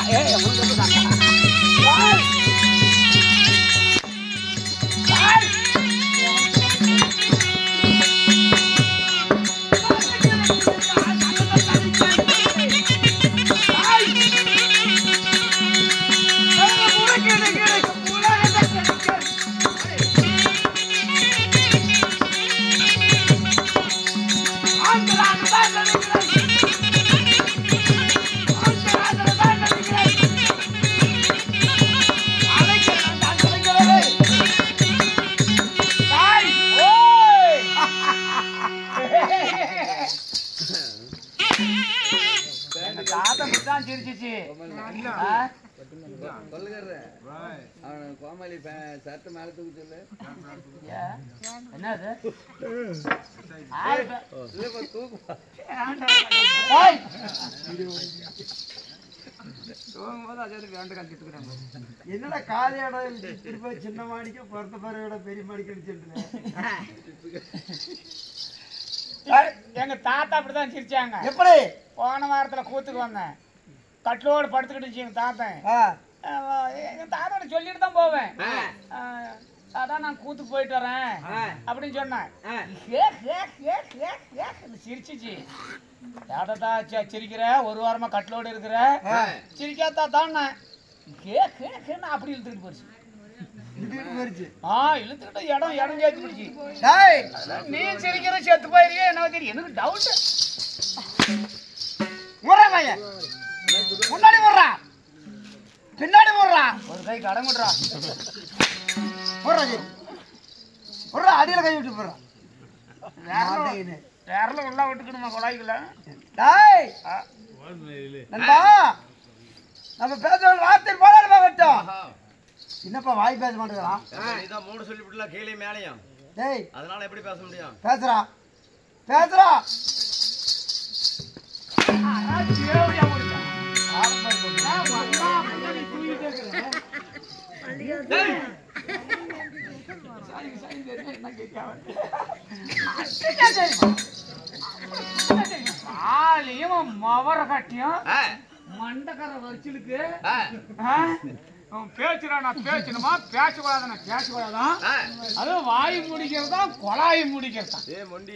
ஏய் உனக்கு எப்படி சாப்பிட்டா? ஏய். ஏய். எங்க தாத்தா இப்படித்தான் சிரிச்சிச்சு ஆ? சொல்லுகிறேன் அவன் கோமாளி சட்டை மேல தூக்கி சொல்லு ஏன்? என்னது ஆள் பே- இல்லப்பா தூக்கு ஏய். என்னடா காலையோட திருப்ப சின்ன மாடிக்கு பிறந்த பறவையோட பெரிய மாடிக்கு சொல்றேன் ஏய், எங்க தாத்தா அப்படிதான் சிரிச்சாங்க எப்படி போன வாரத்துல கூத்துக்கு வந்தேன் கட்டிலோடு படுத்துக்கிட்டு இருந்துச்சு எங்க தாத்தன் ஆ, ஆஹ் எங்க தாத்தாட்ட சொல்லிட்டு தான் போவேன் ஆஹ் அதான் நான் கூத்துக்கு போயிட்டு வரேன் அப்படின்னு சொன்னேன் ஹே, ஹே, ஹே, ஹே, ஹே, ன்னு சிரிச்சுச்சு ஏடா சிரிக்கிற ஒரு வாரமா கட்டிலோடு இருக்கிற சிரிக்காத்தா தான் ஹே ஹே ஹேன்னு அப்படி இழுத்துக்கிட்டு போச்சு திடீர்னு போயிருச்சு. ஆ இழுத்துக்கிட்ட இடம் இடம் சேர்த்து பிடிச்சி டேய், நீ சிரிக்கிற செத்து போயிருக்கே என்ன தெரியும் எனக்கு டவுட் முர்றா பையன். முன்னாடி முர்றா. பின்னாடி முர்றா. ஒரு கை கடன் விடுறா முர்றா ஜி. முர்றா, அடியில கை விட்டு போடுறா. மாட்டையின்னு. வேறல உள்ள விட்டுக்கணுமா குழாய்க்குள்ள டேய், ஆ, நண்பா, நம்ம பேசுற வார்த்தை போராட பார்க்கட்டும் என்னப்பா வாய் பேச மாட்டேங்கிறான் நீதான் மூணு சொல்லிவிட்டுல கீழே மேலையும் டேய் அதனால எப்படி பேச முடியும் பேசுறா பேசுறா ஆ, தேவையா முடிச்சா ஆரம்பம் சொல்லு. நான் வந்தா முன்னாடி தூங்கிட்டே இருக்கிறேன். சாரி, சாரி, தெரியும், என்ன கேட்காம. அடிச்சா தெரியுமா? அடிச்சா தெரியுமா? காலையும் மவர கட்டியும் மண்டக்கரை வரிச்சலுக்கு பேச்சுடா நான் பேசணுமா பேசக்கூடாது நான் பேசக்கூடாதான் அதுவும் வாய் முடிக்கிறது தான் குழாய் முடிக்கிறது தான் ஏ மொண்டி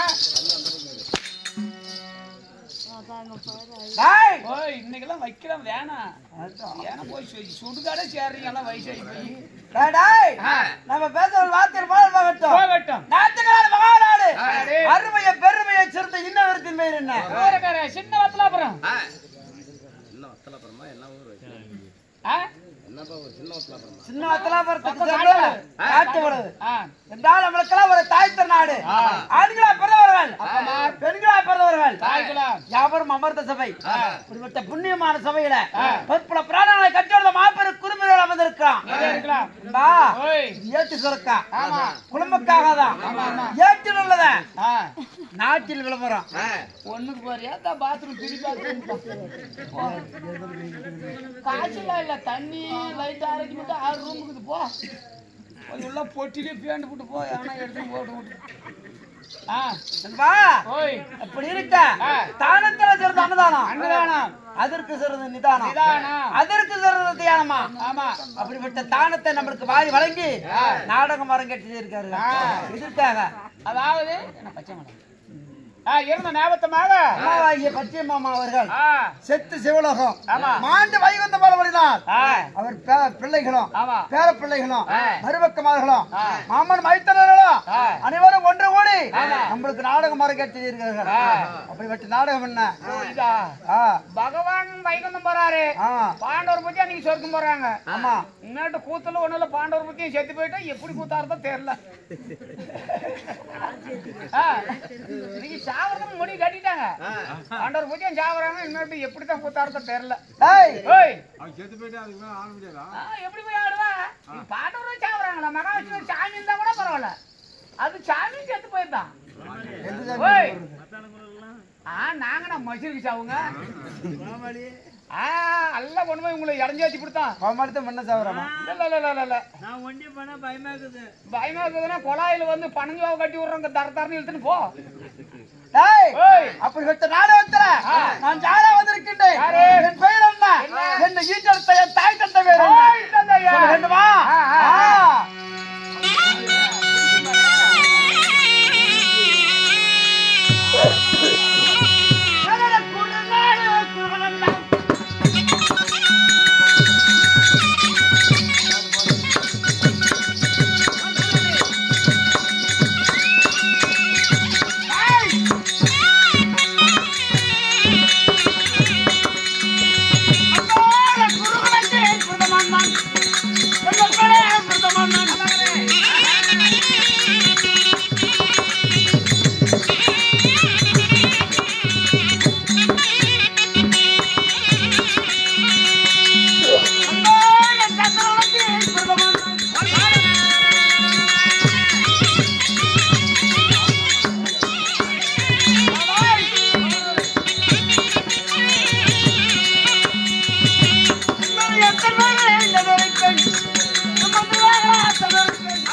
டேய் ஓய் இன்னைக்கெல்லாம் வைக்கலாம் வேணாம் ஏன்னா போய் சு- சுடுகாடே சேர்றீங்க எல்லாம் வயசாகி போய் டேய், டேய் ஆ. நம்ம பேசுற வார்த்தை போராட பார்க்கட்டும் போகட்டும் நாட்டுக்கார மகாநாடு ஆடு. அருமைய பெருமையை சிறந்த இன்னவரத்தின் பெயர் என்ன ஊருக்கார சின்ன வத்தலாபுரம் என்ன வத்தலாபுரமா என்ன ஊர் ஆ? என்னப்பா ஒரு சின்ன வத்தலாபுரமா சின்ன வத்தலாபுரத்துக்கு பக்கம் சேர்ந்த காட்டு. காட்டு வருது ஆ. என்றால் நம்மளுக்கெல்லாம் ஒரு தாய் திருநாடு ஆ. ஆண்களா பிறந்தவர்கள் அப்பமா. பெண்களா பிறந்தவர்கள் தாய்களா. யாவரும் அமர்ந்த சபை இப்படிப்பட்ட புண்ணியமான சபையில பற்பல பிராணங்களை கட்டியுள்ள மாபெரும் குறும்பினர் அமர்ந்திருக்கான் எங்க இருக்கலாம்? பா, ஓய். இது ஏட்டு சுரக்கா ஆமா. குடும்பக்காக தான் ஏட்டில் உள்ளத ஆ. நாட்டில் விளம்பரம் ஒண்ணுக்கு போறியா இந்த பாத்ரூம் பிரி பாத்ரூம் காய்ச்சலா இல்ல தண்ணி லைட் அரைக்கி மட்டும் ஆறு ரூமுக்கு போ போய் உள்ள பொட்டிலே பேண்டு போட்டு போ எவனா எடுத்து போட்டு விட்டு ஆ நண்பா, ஓய் அப்படி இருக்க ஆ. தானத்துல சிறந்த அன்னதானம் அன்னதானம் அதற்கு சிறந்த நிதானம் நிதானம். அதற்கு சிறந்த தியானமா ஆமா அப்படிப்பட்ட தானத்தை நம்மளுக்கு வாரி வழங்கி நாடகம் அரங்கேற்றி இருக்காரு ஆ. இதற்காக அதாவது என்ன பச்சை மரம் ஆ இருந்த ஞாபகமாக அம்மாவாகிய பச்சை மாமா அவர்கள் ஆ செத்து சிவலோகம் ஆமா. மாண்டு வைகுந்த பாலபடினார் ஆ அவர் பே- பிள்ளைகளும் ஆமா. பேர பிள்ளைகளும் ஆ. மருமக்கமார்களும் ஆ. மாமன் மைத்தனர்களும் ஆ. அனைவரும் ஒன்று கூடி ஆமா. நம்மளுக்கு நாடகம் அரங்கேற்றி இருக்கிறார்கள் ஆ. அப்படிப்பட்ட நாடகம் என்ன புரியுதா? ஆ பகவான் வைகுந்தம் போறாரு ஆ பாண்டவர் பத்தி அன்னைக்கு சொர்க்கம் போறாங்க ஆமா இன்னட்டு கூத்துல ஒண்ணுல பாண்டவர் பத்தியும் செத்து போயிட்டா எப்படி கூத்தாருதோ தெரியல ஆ, இன்னைக்கு சாவரதுக்கு முடி கட்டிட்டாங்க பாண்டவர் பத்தியும் சாவறாங்க இன்னட்டு எப்படிதான் கூத்தாருதோ தெரியல ஏய் ஓய் அவன் செத்து போயிட்டு அதுக்கு மேல ஆட முடியாதா ஆ, எப்படி போய் ஆடுவா நீ பாண்டவரும் சாவறாங்களா மகாவிஷ்ணு சாமி இருந்தா கூட பரவாயில்ல அது சாமி செத்து போயிருந்தான் எந்த ஓய் சாமி ஆ நாங்க நான் மசூருக்கு சாவுங்க ஆ எல்லாம் கொண்டு போய் உங்களை இறஞ்சி வச்சு கொடுத்தான் கோமாளத்தை மண்ண சாவரமா இல்ல இல்ல இல்ல இல்ல இல்ல நான் ஒண்டி பண்ண பயமா இருக்குது பயமா இருக்குதுன்னா குழாயில வந்து பனஞ்சுவாவை கட்டி விடுறவங்க தர தரன்னு இழுத்துன்னு போ டேய் ஏய். அப்படி ஒருத்த நாடு வந்தல நான் யாரா வந்திருக்கின்றேன் யாரு? என் பெயர் என்ன என்ன ஈட்டெடுத்த என் தாய் தந்தை வேறு தாய் தந்தையா? சொல்ல வேண்டுமா ஆ, ஆ, ஆ. எனது குடிநாடு குருவனந்தான். அம்மாட குருவனந்தே குருவனந்தான். எங்களுடைய குருவனந்தன். அம்மாட சந்திரவனந்தே குருவனந்தன். என்னுடைய எத்தனை எதற்கன் சுமந்துவாரா சதற்கன்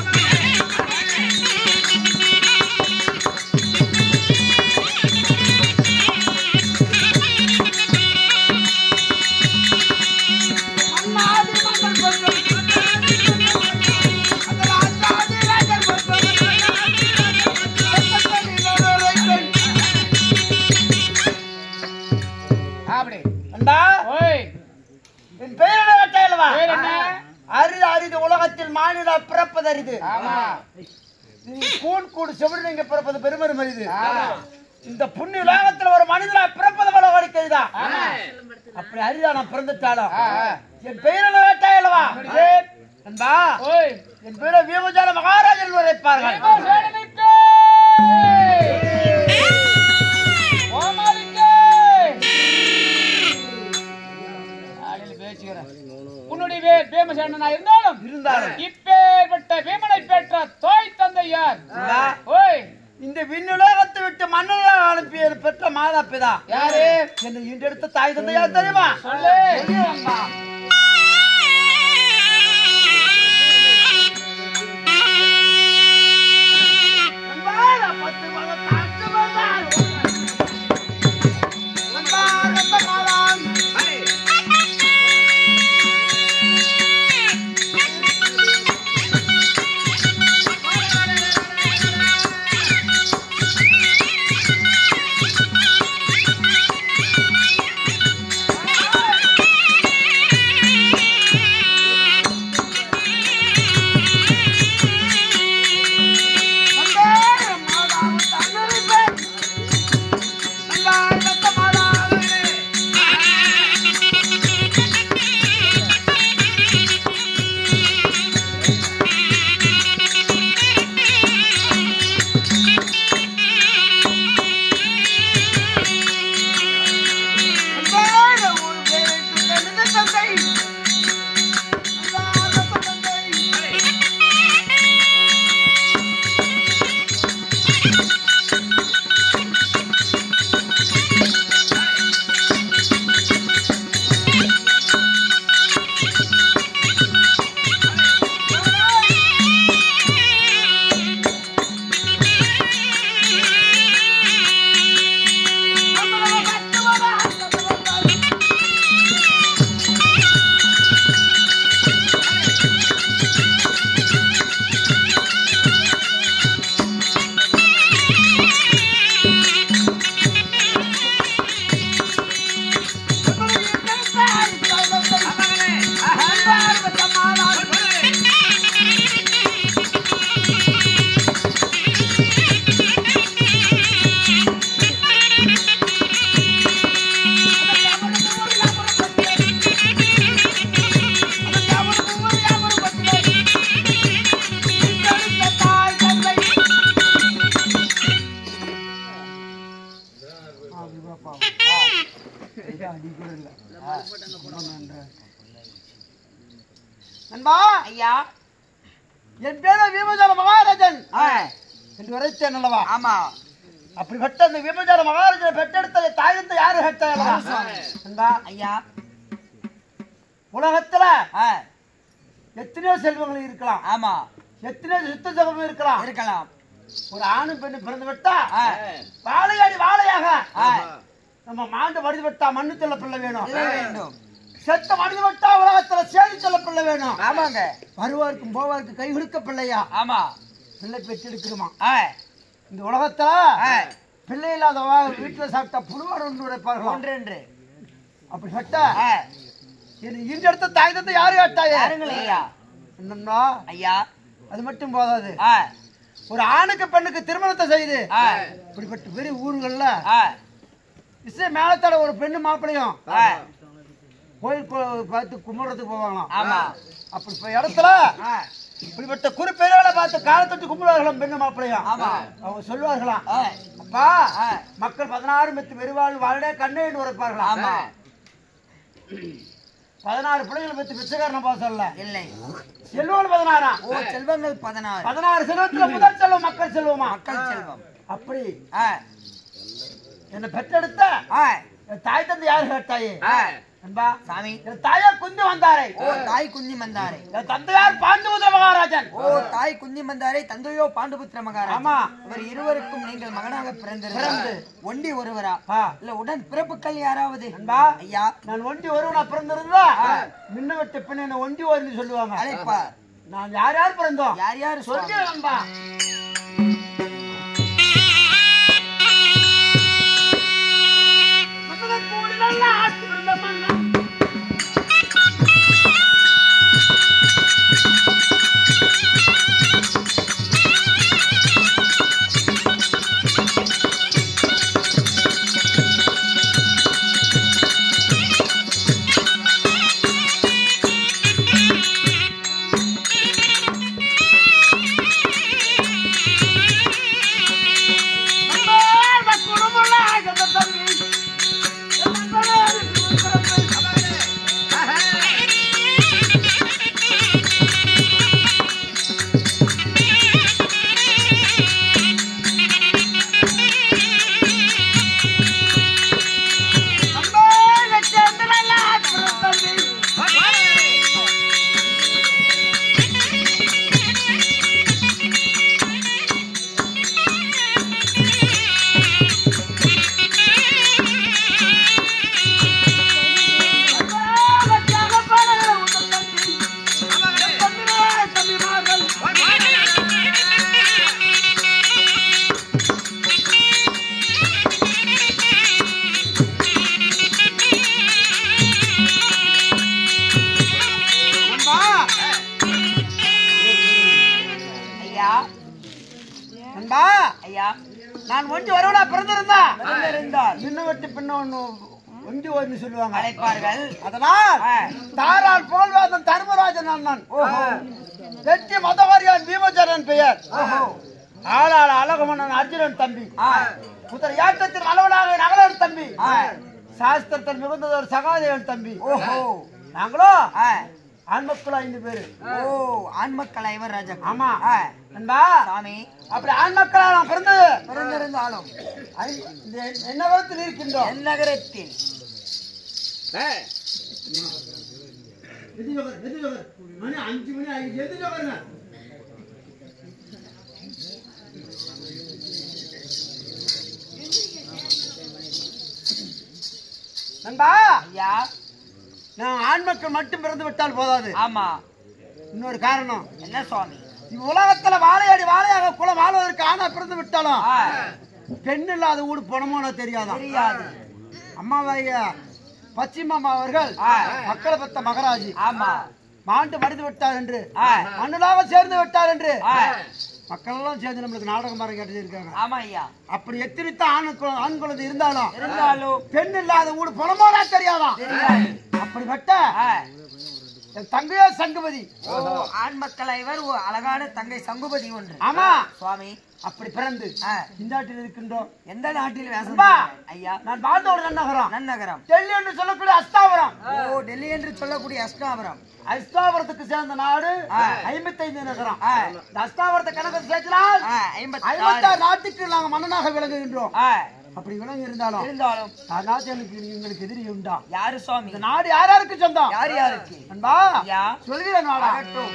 அண்ணாதி மகள் கொண்டு அந்த ராஜாதி ராஜன் அப்படி அண்டா ஓய் என் பெயர் என்ன கேட்டாயல்லவா பேர் என்ன? அரிது அரிது உலகத்தில் மானிட பிறப்பது அரிது ஆமா நீ கூன் கூடு செவிடு நீங்க பிறப்பது பெருமரும் அரிது ஆமா. இந்த புண்ணிய உலகத்துல ஒரு மனிதனா பிறப்பது வள வடிக்கைதான் ஆமா. அப்படி அரிதா நான் பிறந்துட்டாலும் ஆ, ஆ. என் பெயர் என்ன கேட்டாயல்லவா பேர்? என்பா ஓய் என் பேரை வீமஜால மகாராஜன் உரைப்பார்கள் சேனனுக்கு கோமாளிக்கு ஆளில் பேச்சுக்கிறேன் உன்னுடைய பேர் பேமசேனனா இருந்தாலும் இருந்தாலும் இப்பேற்பட்ட பீமனை பெற்ற தோய் தந்தையார் என்பா, ஓய் இந்த விண்ணுலகத்தை விட்டு மன்னனாக அனுப்பிய பெற்ற மாதா பிதா யாரு? என்னை இன்றெடுத்த தாய் தந்தையா தெரியுமா சொல்லு. சொல்லு அம்மா. அம்மா, நான் பத்து மாதம் தாழ்த்து வந்தால் அம்மா, ரத்த மாதான். அம்மா, மாதாவும் தன்னறிப்பேன். அம்மா, ரத்த மாதான். அம்மா, ஒரு பேருக்கு தந்தது தந்தை. அம்மா, ரத்த தந்தை. நண்பா ஐயா என் பேர விமஜால மகாராஜன் என்று உரைத்தேன் அல்லவா ஆமா அப்படிப்பட்ட அந்த விமஜால மகாராஜனை பெற்றெடுத்த தாய் தந்தை யாரு கேட்டாயல்லவா நண்பா ஐயா உலகத்துல ஆ, எத்தனையோ செல்வங்கள் இருக்கலாம் ஆமா எத்தனையோ சுத்த செல்வம் இருக்கலாம் இருக்கலாம் ஒரு ஆணும் பெண்ணு பிறந்து விட்டா ஆ, வாழையாடி வாழையாக ஆ, நம்ம மாண்டு மடிந்து விட்டா மண்ணு செல்ல பிள்ளை வேணும் இல்ல வேண்டும் செத்த மடிந்து விட்டா உலகத்துல சேதி செல்ல பிள்ளை வேணும் ஆமாங்க வருவாருக்கும் போவாருக்கும் கை கொடுக்க பிள்ளையா ஆமா பிள்ளை பெற்றெடுக்கணுமா ஆ, இந்த உலகத்துல ஆ, பிள்ளை இல்லாத வா- வீட்டுல சாப்பிட்டா புழுவார் ஒன்று உடைப்பார்களாம் ஒன்று என்று அப்படி சட்ட ஆ, இந்த இடத்த தாய் தந்தை யாரு கேட்டாயே யாருங்கள் ஐயா என்னன்னா ஐயா அது மட்டும் போதாது ஆ, ஒரு ஆணுக்கு பெண்ணுக்கு திருமணத்தை செய்து ஆ, இப்படிப்பட்ட பெரிய ஊர்கள்ல ஆ, இசை மேலத்தோட ஒரு பெண்ணு மாப்பிளையும் ஆ, கோயில் கோ- பார்த்து கும்பிடுறதுக்கு போவாங்களாம் ஆமா அப்படி இப்ப இடத்துல ஆ, இப்படிப்பட்ட குறிப்பெயர்களை பார்த்து காலத்தொட்டு கும்பிடுவார்களாம் பெண்ணு மாப்பிளையும் ஆமா. அவங்க சொல்லுவார்களாம் ஆ, அப்பா ஆ. மக்கள் பதினாறு மெத்து வெறுவாள் வாழ்டே கண்ணே என்று உரைப்பார்களாம் ஆமா பதினாறு பிள்ளைகளை பத்தி பிச்சைக்காரன போக சொல்ல இல்லை செல்வம் பதினாறா ஓ செல்வங்கள் பதினாறு பதினாறு செல்வத்துல முதல் செல்வம் மக்கள் செல்வமா மக்கள் செல்வம் அப்படி ஆ, என்னை பெற்றெடுத்த ஆ, என் தாய் தந்தை யாரு கேட்டாயே ஆ, என்பா சாமி என் தாயா குந்தி வந்தாரே ஓ தாய் குந்தி மந்தாரை என் தந்தையார் பாண்டுபுத்திர மகாராஜன் ஓ தாய் குந்தி மந்தாரை தந்தையோ பாண்டுபுத்திர மகாராஜ் ஆமா. இவர் இருவருக்கும் நீங்கள் மகனாக பிறந்து பிறந்து. ஒண்டி ஒருவரா ஆ. இல்ல உடன் பிறப்புகள் யாராவது என்பா ஐயா நான் ஒண்டி ஒருவனா பிறந்திருந்தா முன்ன விட்டு பின்ன என்ன ஒண்டி ஒருன்னு சொல்லுவாங்க அழைப்பா நான் யார் யார் பிறந்தோம் யார் யார் சொல்லி சுவாமி? நண்பா மன்னன் கூடி நல்ல ஆட்சி பிறந்த மன்னன். நண்பா, குடும்பம்ல சொந்த தம்பி. என் நண்பனே, இது பிறப்பு. நண்பா, லட்சத்திரல்ல பிறந்த தம்பி. நண்பா, லட்சத்திரல்ல பிறந்த தம்பி. என் தம்பியே, தம்பிமார்கள். நண்பா, ஐயா நண்பா, ஐயா நான் ஒண்டி ஒருவனா பிறந்திருந்தா பிறந்திருந்தால் பின்ன விட்டு பின்ன ஒண்ணு ஒண்டி ஒருன்னு சொல்லுவாங்க அழைப்பார்கள் அதனால் ஆ. தாரால் போல்வாதன் தர்மராஜன் அண்ணன் வெற்றி மதவாரியான் பீமச்சரன் பெயர் ஆளாள் அழகமன்னன் அர்ஜுனன் தம்பி ஆ. புத்தர் ஏற்றத்தின் அளவனாக நகலன் தம்பி ஆ. சாஸ்திரத்தில் மிகுந்ததொரு சகாதேவன் தம்பி ஓஹோ நாங்களோ ஆ. ஆண்மக்கள் ஐந்து பேரு ஓ ஆண்மக்கள் ஐவர் ராஜா ஆமா ஆ. நண்பா சாமி அப்படி ஆண்மக்களா நான் பிறந்தது பிறந்திருந்தாலும் ஐ- இந்த என்ன விதத்தில் இருக்கின்றோம் என் நகரத்தில் மணி அஞ்சு மணி ஆகி எது நண்பா ஐயா நான் ஆண் மக்கள் மட்டும் பிறந்து விட்டால் போதாது ஆமா இன்னொரு காரணம் என்ன சுவாமி உலகத்துல வாழையடி வாழையாக குலம் வாழ்வதற்கு ஆணா பிறந்து விட்டாலும் ஆ. பெண் இல்லாத ஊடு போனமோனோ தெரியாதான் தெரியாது அம்மாவையா பச்சிமாமா அவர்கள் ஆ. மக்களை பெத்த மகராஜி ஆமா மாண்டு மடிந்து விட்டார் என்று ஆ. மண்ணுலாக சேர்ந்து விட்டார் என்று ஆ. மக்கள் எல்லாம் சேர்ந்து நம்மளுக்கு நாடகம் பாருங்க கேட்டு இருக்காங்க ஆமா ஐயா அப்படி எத்தனைத்த ஆண் குழந்தை ஆண் குழந்தை இருந்தாலும் இருந்தாலும் பெண் இல்லாத ஊடு புலமோனா தெரியாதான் தெரியாது அப்படிப்பட்ட ஆ. என் தங்கையோ சங்குபதி ஓ ஆண் மக்கள் ஐவர் ஓ அழகான தங்கை சங்குபதி ஒன்று ஆமா சுவாமி அப்படி பிறந்து ஆ. இந்த நாட்டில் இருக்கின்றோம் எந்த நாட்டில் வேசம் அம்மா. செய்கிறாய்? ஐயா நான் வாழ்ந்த ஒரு நன்னகரம் நன்னகரம் டெல்லி என்று சொல்லக்கூடிய அஸ்தாபுரம் ஓ டெல்லி என்று சொல்லக்கூடிய அஷ்டாபுரம் அஸ்தாபுரத்துக்கு சேர்ந்த நாடு ஆ. ஐம்பத்தைந்து நகரம் ஆ. இந்த அஸ்தாபுரத்தை கணக்கு சேர்த்தால் ஆ, ஐம்பத்தி ஆறு. ஐம்பத்தாறு நாட்டுக்கு நாங்க மன்னனாக விளங்குகின்றோம் ஆ, அப்படி விலங்கு இருந்தாலும் இருந்தாலும் அதனால எனக்கு உங்களுக்கு எதிரி உண்டா யாரு சுவாமி இந்த நாடு யார் யாருக்கு சொந்தம் யார் யாருக்கு அன்பா ஐயா சொல்கிறேன் நாடா ஆகட்டும்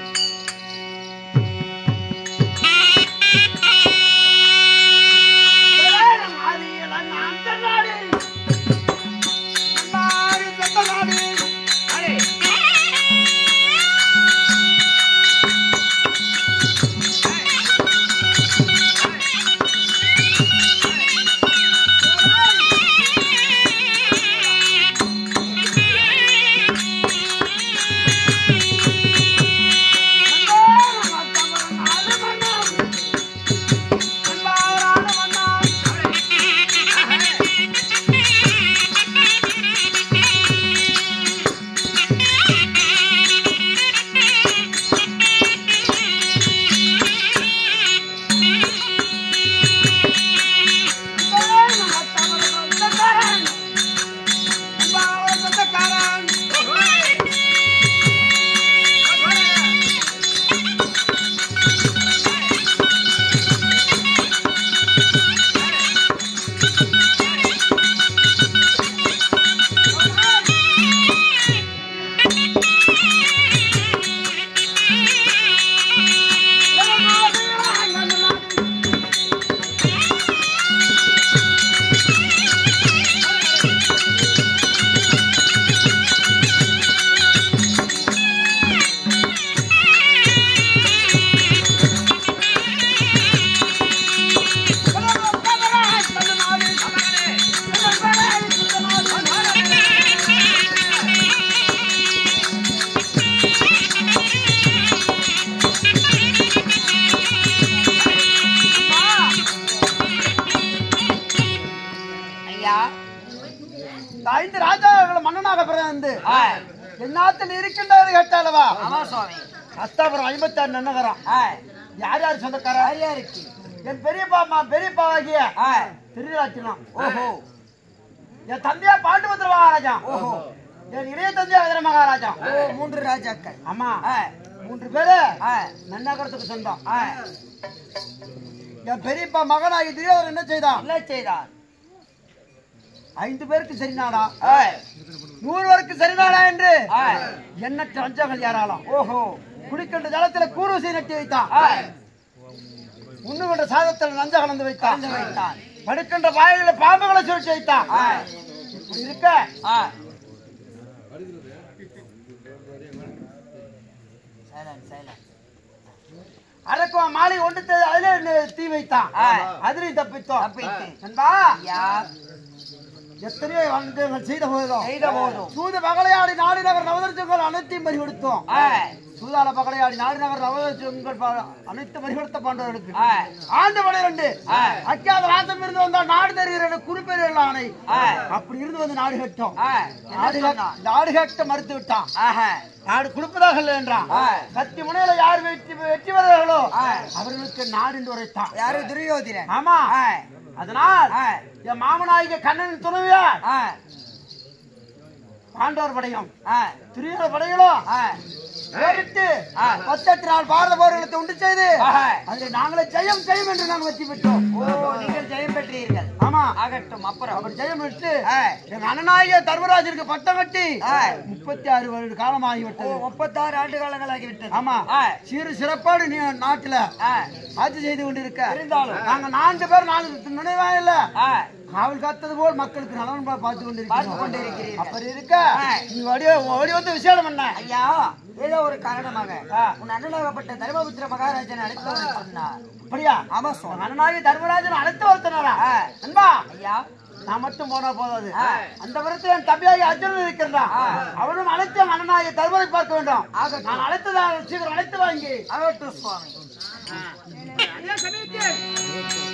ஐயா இந்த ஐந்து ராஜாக்கள் மன்னனாக பிறந்து ஆ, எந்நாட்டில் இருக்கின்றது கேட்டாலவா ஆமா சுவாமி அஸ்தாபுரம் ஐம்பத்தி ஆறு நன்னகரம் ஆ, யார் யார் சொந்தக்கார யார் யாருக்கு என் பெரியப்பா அம்மா பெரியப்பாவாகிய ஆ, திருவிழாச்சினம் ஓஹோ என் தந்தையா பாண்டுபத்திர மகாராஜா ஓஹோ என் இளைய தந்தையா அதிர மகாராஜா ஓ மூன்று ராஜாக்கள் ஆமா ஆ, மூன்று பேரு ஆ, நன்னகரத்துக்கு சொந்தம் ஆ, என் பெரியப்பா மகனாகி துரியோதரன் என்ன செய்தான் என்ன செய்தார் ஐந்து பேருக்கு சரிநாடா ஆ, நூறு பேருக்கு சரிநாடா என்று ஆ, எண்ணற்ற வஞ்சகங்கள் யாராலும் ஓஹோ குடிக்கின்ற ஜலத்துல கூறுசை நட்டி வைத்தான் ஆ, உண்ணுகின்ற சாதத்தில் நஞ்ச கலந்து வைத்தான் கலந்து வைத்தான். படுக்கின்ற வாயில பாம்புகளை சுழற்சி வைத்தான் ஆ, இப்படி இருக்க ஆ. Silent, silent. அரக்குவா மாலை ஒன்று அதுல நெ- தீ வைத்தான் ஆ. அதுலயும் தப்பித்தோம் தப்பித்து. நண்பா ஐயா, எத்தனையோ வஞ்சகங்கள் செய்த போதும் செய்த போதும். சூது பகலையாடி நாடு நகர் நவதர்ச்சங்கள் அனைத்தையும் பறிகொடுத்தோம் ஆ, சூதால பகலையாடி நாடு நகர் நவதர்ச்சங்கள் ப- அனைத்து பறிகொடுத்த பாண்டவர்களுக்கு ஆ, ஆண்டு பனிரெண்டு ஆ. அக்காத ராசம் இருந்து வந்தா நாடு தருகிற குறிப்பேர்கள் ஆணை ஆ. அப்படி இருந்து வந்து நாடு கட்டும் ஆ, நாடு என்ன கட்ட- சொன்னான்? நாடு கட்ட மறுத்து விட்டான் ஆஹா, நாடு கொடுப்பதாக இல்லை என்றான் ஆ. கத்தி முனையில யார் வெற்றி வெற்றி வருகிறார்களோ ஆ. அவர்களுக்கு நாடு என்று உரைத்தான் யாரு துரியோதனன் ஆமா ஆ, அதனால் ஆ, என் மாமனாகிய கண்ணன் துணைவியார் ஆ, பாண்டவர் படையும் ஆ, துரியோட படைகளும் ஆ, போரிட்டு ஆ. பத்தெட்டு நாள் பாரத போர்களை உண்டு செய்து ஆஹா. அதில் நாங்களே ஜெயம் ஜெயம் என்று நாங்கள் வெற்றி பெற்றோம் ஓ நீங்கள் ஜெயம் பெற்றீர்கள் ஆமா ஆகட்டும் அப்புறம் அப்படி ஜெயம் பெற்று ஆ, எங்க அண்ணனாகிய தர்மராஜருக்கு பட்டம் கட்டி ஆ. முப்பத்தி ஆறு வருட காலம் ஓ, ஆகிவிட்டது முப்பத்தாறு ஆண்டு காலங்களாகி விட்டது ஆமா ஆ, சிறு சிறப்பாடு நீ நாட்டுல ஆ, ஆட்சி செய்து கொண்டிருக்க இருந்தாலும். நாங்க நான்கு பேர் நான்கு நினைவா இல்ல ஆ, காவல் காத்தது போல் மக்களுக்கு நலன் பா- பார்த்து பார்த்து கொண்டிருக்கிறோம் கொண்டிருக்கிறீர்கள். அப்படி இருக்க ஆ. நீ ஓடி ஓடி வந்து விசேடம் பண்ண ஐயா ஏதோ ஒரு காரணமாக ஆ. உன் அண்ணனாகப்பட்ட தர்மபுத்திர மகாராஜன் அழைத்தவர் சொன்னார் அப்படியா ஆமா சுவாமி அண்ணனாகி தர்மராஜன் அழைத்து வருத்தனாரா ஆ. அன்பா ஐயா நான் மட்டும் போனா போதாது ஆ. அந்த விதத்தில் என் தம்பியாகி அர்ஜுனன் இருக்கின்றான் ஆ. அவனும் அழைத்து என் அண்ணனாகிய தர்மரை பார்க்க வேண்டும் ஆகட்டும். நான் அழைத்ததா சீக்கிரம் அழைத்து வாங்கி ஆகட்டும் சுவாமி ஐயா சமயத்தில்